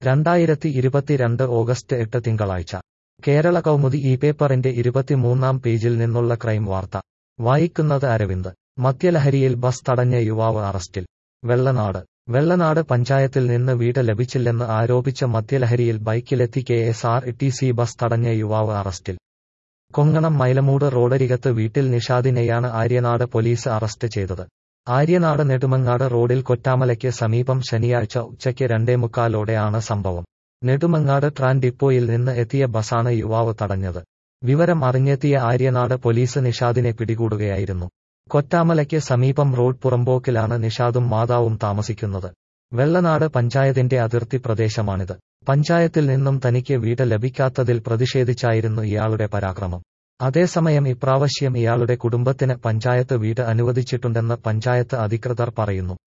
രണ്ടായിരത്തി ഇരുപത്തിരണ്ട് ഓഗസ്റ്റ് എട്ട് തിങ്കളാഴ്ച കേരള കൗമുദി ഈ പേപ്പറിന്റെ ഇരുപത്തിമൂന്നാം പേജിൽ നിന്നുള്ള ക്രൈം വാർത്ത വായിക്കുന്നത് അരവിന്ദ് മദ്യലഹരിയിൽ ബസ് തടഞ്ഞ യുവാവ് അറസ്റ്റിൽ വെള്ളനാട് വെള്ളനാട് പഞ്ചായത്തിൽ നിന്ന് വീട് ലഭിച്ചില്ലെന്ന് ആരോപിച്ച മദ്യലഹരിയിൽ ബൈക്കിലെത്തി K S R T C bus തടഞ്ഞ യുവാവ് അറസ്റ്റിൽ കൊങ്ങണം മൈലമൂട് റോഡരികത്ത് വീട്ടിൽ നിഷാദിനെയാണ് ആര്യനാട് പോലീസ് അറസ്റ്റ് ചെയ്തത് ആര്യനാട് നെടുമങ്ങാട് റോഡിൽ കൊറ്റാമലയ്ക്ക് സമീപം ശനിയാഴ്ച ഉച്ചയ്ക്ക് രണ്ടേ മുക്കാലോടെയാണ് സംഭവം നെടുമങ്ങാട് ട്രാൻ ഡിപ്പോയിൽ നിന്ന് എത്തിയ ബസാണ് യുവാവ് തടഞ്ഞത് വിവരം അറിഞ്ഞെത്തിയ ആര്യനാട് പോലീസ് നിഷാദിനെ പിടികൂടുകയായിരുന്നു കൊറ്റാമലയ്ക്ക് സമീപം റോഡ് പുറമ്പോക്കിലാണ് നിഷാദും മാതാവും താമസിക്കുന്നത് വെള്ളനാട് പഞ്ചായത്തിന്റെ അതിർത്തി പ്രദേശമാണിത് പഞ്ചായത്തിൽ നിന്നും തനിക്ക് വീട് ലഭിക്കാത്തതിൽ പ്രതിഷേധിച്ചായിരുന്നു ഇയാളുടെ പരാക്രമം അതേസമയം ഇപ്രാവശ്യം ഇയാളുടെ കുടുംബത്തിന് പഞ്ചായത്ത് വീട് അനുവദിച്ചിട്ടുണ്ടെന്ന് പഞ്ചായത്ത് അധികൃതർ പറയുന്നു